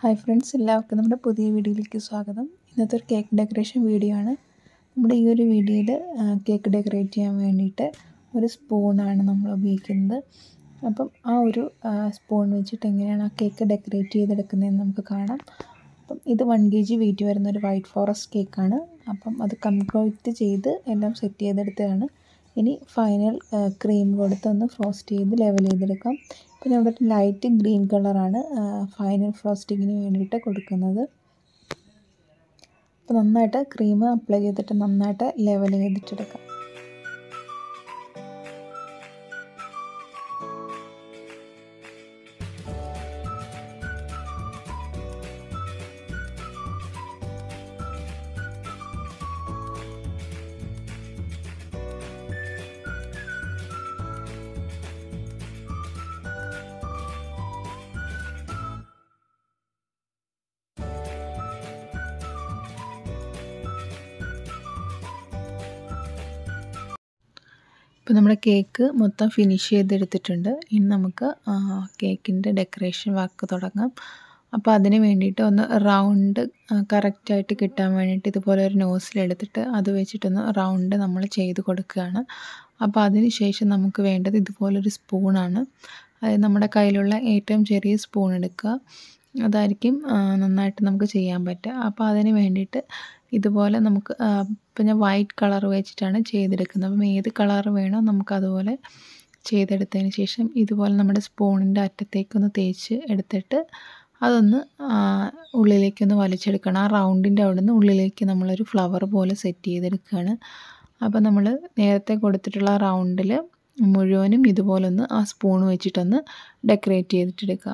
hi friends എല്ലാവർക്കും നമ്മുടെ പുതിയ വീഡിയോയിലേക്ക് സ്വാഗതം ഇന്നത്തെ ഒരു കേക്ക് ഡെക്കറേഷൻ വീഡിയോ ആണ് നമ്മുടെ ഈ ഒരു വീഡിയോയിൽ കേക്ക് ഡെക്കറേറ്റ് ചെയ്യാൻ വേണ്ടിയിട്ട് ഒരു സ്പൂണാണ് നമ്മൾ ഉപയോഗിക്കുന്നത് അപ്പം ആ ഒരു സ്പൂൺ വെച്ചിട്ട് എങ്ങനെയാണ് ആ കേക്ക് ഡെക്കറേറ്റ് ചെയ്തെടുക്കുന്നതെന്ന് നമുക്ക് കാണാം അപ്പം ഇത് വൺ കെ ജി വെയിറ്റ് വരുന്ന ഒരു വൈറ്റ് ഫോറസ്റ്റ് കേക്കാണ് അപ്പം അത് കംപ്ലീറ്റ് ചെയ്ത് എല്ലാം സെറ്റ് ചെയ്തെടുത്തതാണ് ഇനി ഫൈനൽ ക്രീം കൊടുത്തൊന്ന് ഫ്രോസ്റ്റ് ചെയ്ത് ലെവൽ ചെയ്തെടുക്കാം പിന്നെ ഇവിടെ ലൈറ്റ് ഗ്രീൻ കളറാണ് ഫൈനൽ ഫ്രോസ്റ്റിങ്ങിന് വേണ്ടിയിട്ട് കൊടുക്കുന്നത് അപ്പോൾ നന്നായിട്ട് ക്രീം അപ്ലൈ ചെയ്തിട്ട് നന്നായിട്ട് ലെവൽ ചെയ്തിട്ടെടുക്കാം ഇപ്പോൾ നമ്മുടെ കേക്ക് മൊത്തം ഫിനിഷ് ചെയ്തെടുത്തിട്ടുണ്ട് ഇനി നമുക്ക് കേക്കിൻ്റെ ഡെക്കറേഷൻ വർക്ക് തുടങ്ങാം അപ്പോൾ അതിന് വേണ്ടിയിട്ട് ഒന്ന് റൗണ്ട് കറക്റ്റായിട്ട് കിട്ടാൻ വേണ്ടിയിട്ട് ഇതുപോലെ ഒരു നോസിലെടുത്തിട്ട് അത് വെച്ചിട്ടൊന്ന് റൗണ്ട് നമ്മൾ ചെയ്ത് കൊടുക്കുകയാണ് അപ്പോൾ അതിന് ശേഷം നമുക്ക് വേണ്ടത് ഇതുപോലൊരു സ്പൂണാണ് അതായത് നമ്മുടെ കയ്യിലുള്ള ഏറ്റവും ചെറിയ സ്പൂൺ എടുക്കുക അതായിരിക്കും നന്നായിട്ട് നമുക്ക് ചെയ്യാൻ പറ്റുക അപ്പോൾ അതിന് വേണ്ടിയിട്ട് ഇതുപോലെ നമുക്ക് ഇപ്പം ഞാൻ വൈറ്റ് കളർ വെച്ചിട്ടാണ് ചെയ്തെടുക്കുന്നത് അപ്പം ഏത് കളർ വേണോ നമുക്ക് അതുപോലെ ചെയ്തെടുത്തതിന് ശേഷം ഇതുപോലെ നമ്മുടെ സ്പൂണിൻ്റെ അറ്റത്തേക്കൊന്ന് തേച്ച് എടുത്തിട്ട് അതൊന്ന് ഉള്ളിലേക്കൊന്ന് വലിച്ചെടുക്കണം ആ റൗണ്ടിൻ്റെ അവിടെ നിന്ന് ഉള്ളിലേക്ക് നമ്മളൊരു ഫ്ലവർ പോലെ സെറ്റ് ചെയ്തെടുക്കുകയാണ് അപ്പോൾ നമ്മൾ നേരത്തെ കൊടുത്തിട്ടുള്ള റൗണ്ടിൽ മുഴുവനും ഇതുപോലൊന്ന് ആ സ്പൂൺ വെച്ചിട്ടൊന്ന് ഡെക്കറേറ്റ് ചെയ്തിട്ടെടുക്കാം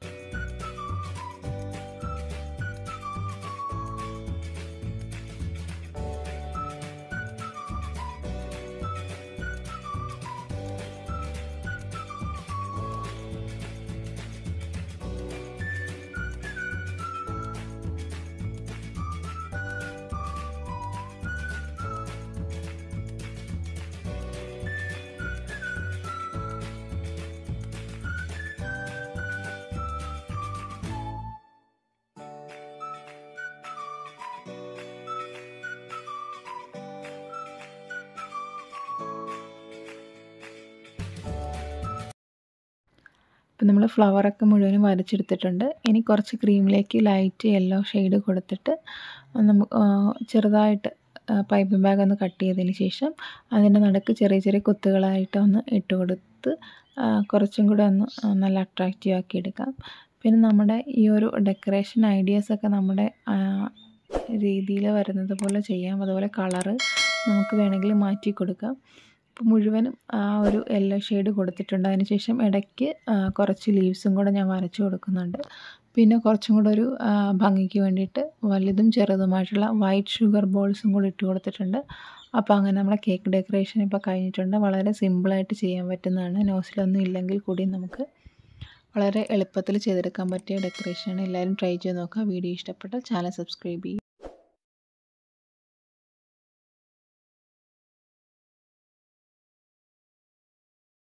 ഇപ്പം നമ്മൾ ഫ്ലവറൊക്കെ മുഴുവനും വരച്ചെടുത്തിട്ടുണ്ട് ഇനി കുറച്ച് ക്രീമിലേക്ക് ലൈറ്റ് യെല്ലോ ഷെയ്ഡ് കൊടുത്തിട്ട് നമുക്ക് ചെറുതായിട്ട് പൈപ്പിംഗ് ബാഗ് ഒന്ന് കട്ട് ചെയ്തതിന് ശേഷം അതിൻ്റെ നടുക്ക് ചെറിയ ചെറിയ കുത്തുകളായിട്ട് ഒന്ന് ഇട്ട് കൊടുത്ത് കുറച്ചും കൂടെ ഒന്ന് നല്ല അട്രാക്റ്റീവ് ആക്കി എടുക്കാം പിന്നെ നമ്മുടെ ഈ ഒരു ഡെക്കറേഷൻ ഐഡിയാസൊക്കെ നമ്മുടെ രീതിയിൽ വരുന്നത് പോലെ ചെയ്യാം അതുപോലെ കളറ് നമുക്ക് വേണമെങ്കിൽ മാറ്റി കൊടുക്കാം അപ്പോൾ മുഴുവനും ആ ഒരു യെല്ലോ ഷെയ്ഡ് കൊടുത്തിട്ടുണ്ട് അതിന് ശേഷം ഇടയ്ക്ക് കുറച്ച് ലീവ്സും കൂടെ ഞാൻ വരച്ചു കൊടുക്കുന്നുണ്ട് പിന്നെ കുറച്ചും കൂടെ ഒരു ഭംഗിക്ക് വേണ്ടിയിട്ട് വലുതും ചെറുതുമായിട്ടുള്ള വൈറ്റ് ഷുഗർ ബോൾസും കൂടി ഇട്ട് കൊടുത്തിട്ടുണ്ട് അപ്പോൾ അങ്ങനെ നമ്മുടെ കേക്ക് ഡെക്കറേഷൻ ഇപ്പോൾ കഴിഞ്ഞിട്ടുണ്ട് വളരെ സിമ്പിളായിട്ട് ചെയ്യാൻ പറ്റുന്നതാണ് നോസിലൊന്നും ഇല്ലെങ്കിൽ കൂടി നമുക്ക് വളരെ എളുപ്പത്തിൽ ചെയ്തെടുക്കാൻ പറ്റിയ ഡെക്കറേഷനാണ് എല്ലാവരും ട്രൈ ചെയ്ത് നോക്കുക വീഡിയോ ഇഷ്ടപ്പെട്ടാൽ ചാനൽ സബ്സ്ക്രൈബ് ചെയ്യും